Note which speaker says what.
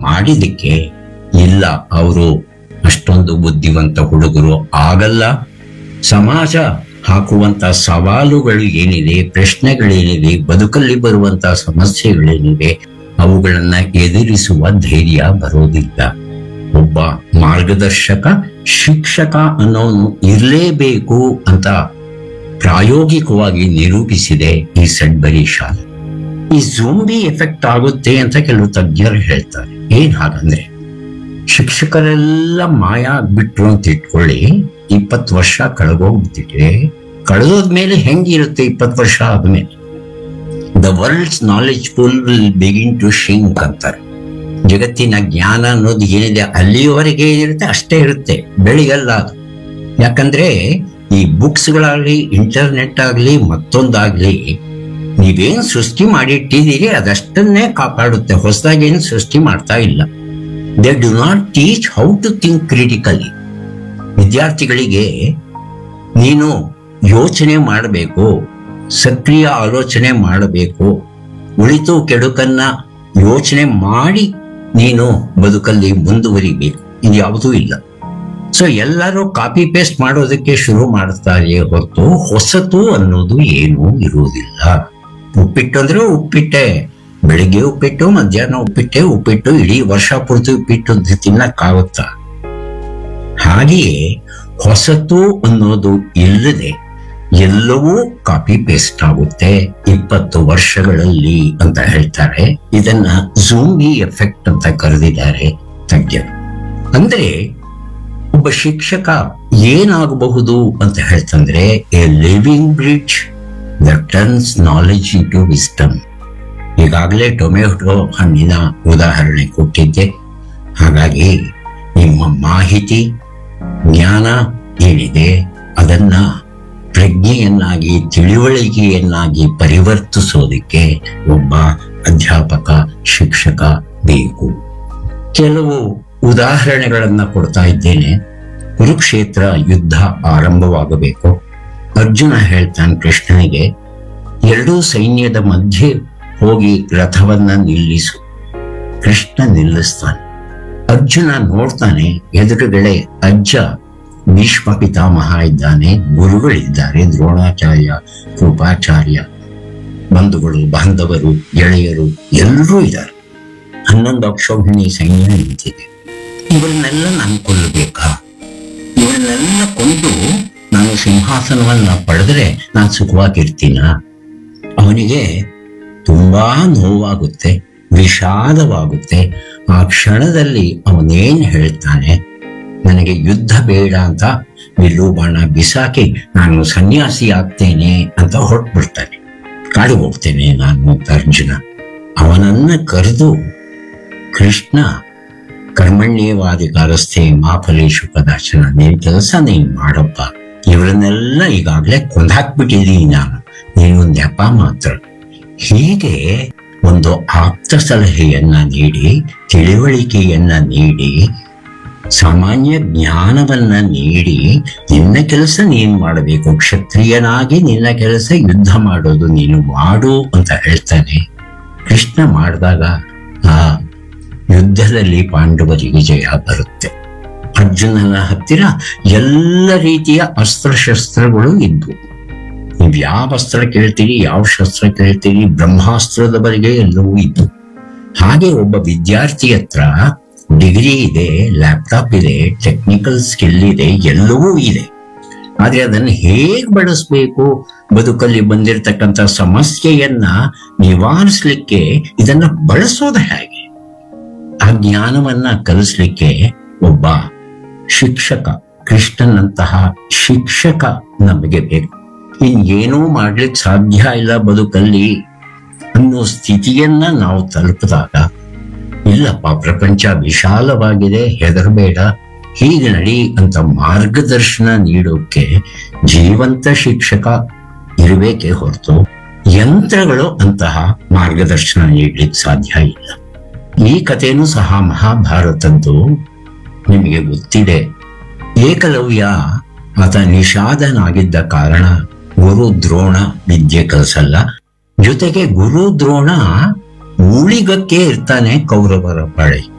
Speaker 1: ಮಾಡಿದಕ್ಕೆ ಇಲ್ಲ ಅವರು ಅಷ್ಟೊಂದು ಬುದ್ಧಿವಂತ ಹುಡುಗರು ಆಗಲ್ಲ ಸಮಾಜ ಹಾಕುವಂತ ಸವಾಲುಗಳು ಏನಿದೆ ಪ್ರಶ್ನೆಗಳೇನಿವೆ ಬದುಕಲ್ಲಿ ಬರುವಂತ ಸಮಸ್ಯೆಗಳೇನಿವೆ ಅವುಗಳನ್ನ ಎದುರಿಸುವ ಧೈರ್ಯ ಬರೋದಿಲ್ಲ ಒಬ್ಬ ಮಾರ್ಗದರ್ಶಕ ಶಿಕ್ಷಕ ಅನ್ನೋನು ಇರಲೇಬೇಕು ಅಂತ ಪ್ರಾಯೋಗಿಕವಾಗಿ ನಿರೂಪಿಸಿದೆ ಈ ಸಡ್ಬರಿ ಶಾಲೆ ಈ ಜೋಂಬಿ ಎಫೆಕ್ಟ್ ಆಗುತ್ತೆ ಅಂತ ಕೆಲವು ತಜ್ಞರು ಹೇಳ್ತಾರೆ ಏನ್ ಹಾಗಂದ್ರೆ ಶಿಕ್ಷಕರೆಲ್ಲ ಮಾಯ ಆಗ್ಬಿಟ್ರು ಅಂತ ಇಟ್ಕೊಳ್ಳಿ ಇಪ್ಪತ್ತು ವರ್ಷ ಕಳೆದೋಗ್ಬಿಟ್ಟಿದ್ರೆ ಕಳೆದೋದ್ಮೇಲೆ ಹೆಂಗಿರುತ್ತೆ ಇಪ್ಪತ್ತು ವರ್ಷ ಆದ್ಮೇಲೆ the world's knowledge full will begin to think ಅಂತಾರೆ ಜಗತ್ತಿನ ಜ್ಞಾನ ಅನ್ನೋದು ಏನಿದೆ ಅಲ್ಲಿಯವರೆಗೆ ಇರುತ್ತೆ ಅಷ್ಟೇ ಇರುತ್ತೆ ಬೆಳಿಗಲ್ಲ ಅದು ಯಾಕಂದ್ರೆ ಈ ಬುಕ್ಸ್ಗಳಾಗ್ಲಿ ಇಂಟರ್ನೆಟ್ ಆಗ್ಲಿ ಮತ್ತೊಂದಾಗ್ಲಿ ನೀವೇನ್ ಸೃಷ್ಟಿ ಮಾಡಿಟ್ಟಿದ್ದೀರಿ ಅದಷ್ಟನ್ನೇ ಕಾಪಾಡುತ್ತೆ ಹೊಸದಾಗಿ ಏನು ಸೃಷ್ಟಿ ಮಾಡ್ತಾ ಇಲ್ಲ they do not teach how to think critically ವಿದ್ಯಾರ್ಥಿಗಳಿಗೆ ನೀನು ಯೋಚನೆ ಮಾಡಬೇಕು ಸಕ್ರಿಯ ಆಲೋಚನೆ ಮಾಡಬೇಕು ಉಳಿತು ಕೆಡುಕನ್ನ ಯೋಚನೆ ಮಾಡಿ ನೀನು ಬದುಕಲ್ಲಿ ಮುಂದುವರಿಬೇಕು ಇದು ಯಾವುದೂ ಇಲ್ಲ ಸೊ ಎಲ್ಲರೂ ಕಾಪಿ ಪೇಸ್ಟ್ ಮಾಡೋದಕ್ಕೆ ಶುರು ಮಾಡ್ತಾರೆ ಹೊರತು ಹೊಸತು ಅನ್ನೋದು ಏನೂ ಇರುವುದಿಲ್ಲ ಉಪ್ಪಿಟ್ಟು ಅಂದ್ರೆ ಉಪ್ಪಿಟ್ಟೆ ಬೆಳಿಗ್ಗೆ ಉಪ್ಪಿಟ್ಟು ಮಧ್ಯಾಹ್ನ ಉಪ್ಪಿಟ್ಟೆ ಉಪ್ಪಿಟ್ಟು ಇಡೀ ವರ್ಷ ಪೂರ್ತಿ ಉಪ್ಪಿಟ್ಟು ತಿನ್ನಕ್ಕಾಗುತ್ತಾ ಹಾಗೆಯೇ ಹೊಸತು ಅನ್ನೋದು ಇಲ್ಲದೆ ಎಲ್ಲವೂ ಕಾಪಿ ಪೇಸ್ಟ್ ಆಗುತ್ತೆ ಇಪ್ಪತ್ತು ವರ್ಷಗಳಲ್ಲಿ ಅಂತ ಹೇಳ್ತಾರೆ ಇದನ್ನ ಜೂಂಬಿ ಎಫೆಕ್ಟ್ ಅಂತ ಕರೆದಿದ್ದಾರೆ ತಜ್ಞರು ಅಂದ್ರೆ ಒಬ್ಬ ಶಿಕ್ಷಕ ಏನಾಗಬಹುದು ಅಂತ ಹೇಳ್ತಂದ್ರೆ a living bridge the turns knowledge into wisdom ಈಗಾಗಲೇ ಟೊಮೆಟೊ ಹಣ್ಣಿನ ಉದಾಹರಣೆ ಕೊಟ್ಟಿದ್ದೆ ಹಾಗಾಗಿ ನಿಮ್ಮ ಮಾಹಿತಿ ಜ್ಞಾನ ಏನಿದೆ ಅದನ್ನ ಪ್ರಜ್ಞೆಯನ್ನಾಗಿ ತಿಳಿವಳಿಕೆಯನ್ನಾಗಿ ಪರಿವರ್ತಿಸೋದಕ್ಕೆ ಒಬ್ಬ ಅಧ್ಯಾಪಕ ಶಿಕ್ಷಕ ಬೇಕು ಕೆಲವು ಉದಾಹರಣೆಗಳನ್ನ ಕೊಡ್ತಾ ಇದ್ದೇನೆ ಕುರುಕ್ಷೇತ್ರ ಯುದ್ಧ ಆರಂಭವಾಗಬೇಕು ಅರ್ಜುನ ಹೇಳ್ತಾನೆ ಕೃಷ್ಣನಿಗೆ ಎರಡೂ ಸೈನ್ಯದ ಮಧ್ಯೆ ಹೋಗಿ ರಥವನ್ನ ನಿಲ್ಲಿಸು ಕೃಷ್ಣ ನಿಲ್ಲಿಸ್ತಾನೆ ಅರ್ಜುನ ನೋಡ್ತಾನೆ ಎದುರುಗಡೆ ಅಜ್ಜ ಭೀಷ್ಮ ಪಿತಾಮಹ ಇದ್ದಾನೆ ಗುರುಗಳಿದ್ದಾರೆ ದ್ರೋಣಾಚಾರ್ಯ ಕೃಪಾಚಾರ್ಯ ಬಂಧುಗಳು ಬಾಂಧವರು ಗೆಳೆಯರು ಎಲ್ಲರೂ ಇದ್ದಾರೆ ಹನ್ನೊಂದು ಅಕ್ಷೋಹಿಣಿ ಸೈನ್ಯ ನಿಂತಿದೆ ಇವರನ್ನೆಲ್ಲ ನಾನು ಕೊಲ್ಲಬೇಕಾ ಇವರನ್ನೆಲ್ಲ ಕೊಂದು ನಾನು ಸಿಂಹಾಸನವನ್ನ ಪಡೆದ್ರೆ ನಾನು ಸುಖವಾಗಿರ್ತೀನ ಅವನಿಗೆ ತುಂಬಾ ನೋವಾಗುತ್ತೆ ವಿಷಾದವಾಗುತ್ತೆ ಆ ಕ್ಷಣದಲ್ಲಿ ಅವನೇನ್ ಹೇಳ್ತಾನೆ ನನಗೆ ಯುದ್ಧ ಬೇಡ ಅಂತ ಬಿಲ್ಲು ಬಾಣ ಬಿಸಾಕಿ ನಾನು ಸನ್ಯಾಸಿ ಆಗ್ತೇನೆ ಅಂತ ಹೊರಟ್ಬಿಡ್ತಾನೆ ಕಾಡಿಗೆ ಹೋಗ್ತೇನೆ ನಾನು ಅಂತ ಅರ್ಜುನ ಅವನನ್ನ ಕರೆದು ಕೃಷ್ಣ ಕರ್ಮಣ್ಯವಾದಿಕಾರಸ್ಥೆ ಮಾಫಲೇಶು ಕದಾಚನ ನಿನ್ ಕೆಲಸ ನೀನ್ ಮಾಡಪ್ಪ ಇವರನ್ನೆಲ್ಲ ಈಗಾಗಲೇ ಕೊಂದಾಕ್ಬಿಟ್ಟಿದ್ದೀನಿ ನಾನು ನೀನು ನೆಪ ಮಾತ್ರ ಹೀಗೆ ಒಂದು ಆಪ್ತ ಸಲಹೆಯನ್ನ ನೀಡಿ ತಿಳಿವಳಿಕೆಯನ್ನ ನೀಡಿ ಸಾಮಾನ್ಯ ಜ್ಞಾನವನ್ನ ನೀಡಿ ನಿನ್ನ ಕೆಲಸ ನೀನ್ ಮಾಡಬೇಕು ಕ್ಷತ್ರಿಯನಾಗಿ ನಿನ್ನ ಕೆಲಸ ಯುದ್ಧ ಮಾಡೋದು ನೀನು ಮಾಡು ಅಂತ ಹೇಳ್ತಾನೆ ಕೃಷ್ಣ ಮಾಡಿದಾಗ ಆ ಯುದ್ಧದಲ್ಲಿ ಪಾಂಡವರಿಗೆ ಜಯ ಬರುತ್ತೆ ಅರ್ಜುನನ ಹತ್ತಿರ ಎಲ್ಲ ರೀತಿಯ ಅಸ್ತ್ರಶಸ್ತ್ರಗಳು ಇದ್ವು ನೀವು ಯಾವ ಅಸ್ತ್ರ ಕೇಳ್ತೀರಿ ಯಾವ ಶಸ್ತ್ರ ಕೇಳ್ತೀರಿ ಬ್ರಹ್ಮಾಸ್ತ್ರದವರೆಗೆ ಎಲ್ಲವೂ ಇದ್ದು ಹಾಗೆ ಒಬ್ಬ ವಿದ್ಯಾರ್ಥಿ ಹತ್ರ ಡಿಗ್ರಿ ಇದೆ ಲ್ಯಾಪ್ಟಾಪ್ ಇದೆ ಟೆಕ್ನಿಕಲ್ ಸ್ಕಿಲ್ ಇದೆ ಎಲ್ಲವೂ ಇದೆ ಆದ್ರೆ ಅದನ್ನು ಹೇಗ್ ಬಳಸಬೇಕು ಬದುಕಲ್ಲಿ ಬಂದಿರತಕ್ಕಂತ ಸಮಸ್ಯೆಯನ್ನ ನಿವಾರಿಸ್ಲಿಕ್ಕೆ ಇದನ್ನ ಬಳಸೋದು ಹೇಗೆ ಆ ಜ್ಞಾನವನ್ನ ಕಲಿಸ್ಲಿಕ್ಕೆ ಒಬ್ಬ ಶಿಕ್ಷಕ ಕೃಷ್ಣನಂತಹ ಶಿಕ್ಷಕ ನಮಗೆ ಬೇಕು ಇನ್ನೇನೂ ಮಾಡ್ಲಿಕ್ಕೆ ಸಾಧ್ಯ ಇಲ್ಲ ಬದುಕಲ್ಲಿ ಅನ್ನೋ ಸ್ಥಿತಿಯನ್ನ ನಾವು ತಲುಪಿದಾಗ ಇಲ್ಲಪ್ಪ ಪ್ರಪಂಚ ವಿಶಾಲವಾಗಿದೆ ಹೆದರಬೇಡ ಹೀಗೆ ನಡಿ ಅಂತ ಮಾರ್ಗದರ್ಶನ ನೀಡೋಕೆ ಜೀವಂತ ಶಿಕ್ಷಕ ಇರಬೇಕೇ ಹೊರತು ಯಂತ್ರಗಳು ಅಂತಹ ಮಾರ್ಗದರ್ಶನ ನೀಡ್ಲಿಕ್ಕೆ ಸಾಧ್ಯ ಇಲ್ಲ ಈ ಕಥೆನೂ ಸಹ ಮಹಾಭಾರತದ್ದು ನಿಮಗೆ ಗೊತ್ತಿದೆ ಏಕಲವ್ಯ ಆತ ನಿಷಾದನಾಗಿದ್ದ ಕಾರಣ ಗುರು ದ್ರೋಣ ವಿದ್ಯೆ ಕಲಿಸಲ್ಲ ಜೊತೆಗೆ ಗುರು ದ್ರೋಣ ಉಳಿಗಕ್ಕೆ ಇರ್ತಾನೆ ಕೌರವರ ಬಳಿ